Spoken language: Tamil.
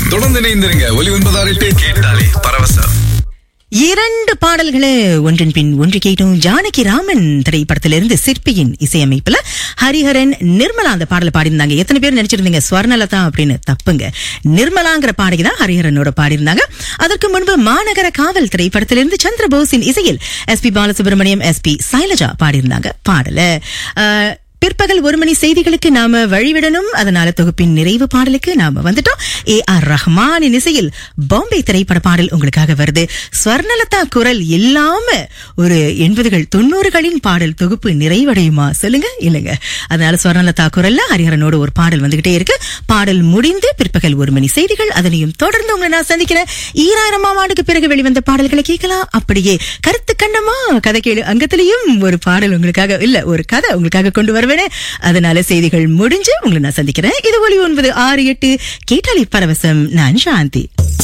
தொடர்ந்து இணைந்திருங்க ஒலி ஒன்பதாறு எட்டு கேட்டாலே பரவசம் இரண்டு பாடல்களை ஒன்றின் பின் ஒன்று கேட்டோம் ஜானகி ராமன் திரைப்படத்திலிருந்து சிற்பியின் இசையமைப்புல ஹரிஹரன் நிர்மலா அந்த பாடலை பாடியிருந்தாங்க எத்தனை பேர் நினைச்சிருந்தீங்க ஸ்வர்ணலதா அப்படின்னு தப்புங்க நிர்மலாங்கிற பாடகி தான் ஹரிஹரனோட பாடியிருந்தாங்க அதற்கு முன்பு மாநகர காவல் திரைப்படத்திலிருந்து சந்திரபோஸின் இசையில் S P Balasubrahmanyam S P Sailaja பாடியிருந்தாங்க பாடல அஹ், பிற்பகல் ஒரு மணி செய்திகளுக்கு நாம வழிவிடணும் அதனால தொகுப்பின் நிறைவு பாடலுக்கு நாம வந்துட்டோம் ஏ ஆர் ரஹ்மானின் இசையில் பாம்பே திரைப்பட பாடல் உங்களுக்காக வருது ஸ்வர்ணலதா குரல் இல்லாம ஒரு எண்பதுகள் தொண்ணூறுகளின் பாடல் தொகுப்பு நிறைவடையுமா சொல்லுங்க இல்லைங்க அதனால ஸ்வர்ணலதா குரல்ல ஹரிஹரனோட ஒரு பாடல் வந்துகிட்டே இருக்கு பாடல் முடிந்து பிற்பகல் ஒரு மணி செய்திகள் அதனையும் தொடர்ந்து உங்களை நான் சந்திக்கிறேன் ஈராயிரமாம் ஆண்டுக்கு பிறகு வெளிவந்த பாடல்களை கேட்கலாம் அப்படியே கருத்து கண்டமா கதை கேளு அங்கத்திலையும் ஒரு பாடல் உங்களுக்காக இல்ல ஒரு கதை உங்களுக்காக கொண்டு வருவேன் அதனால செய்திகள் முடிஞ்சு உங்களை நான் சந்திக்கிறேன் இது ஒலி ஒன்பது ஆறு எட்டு கேட்டாலி பரவசம் நான் சாந்தி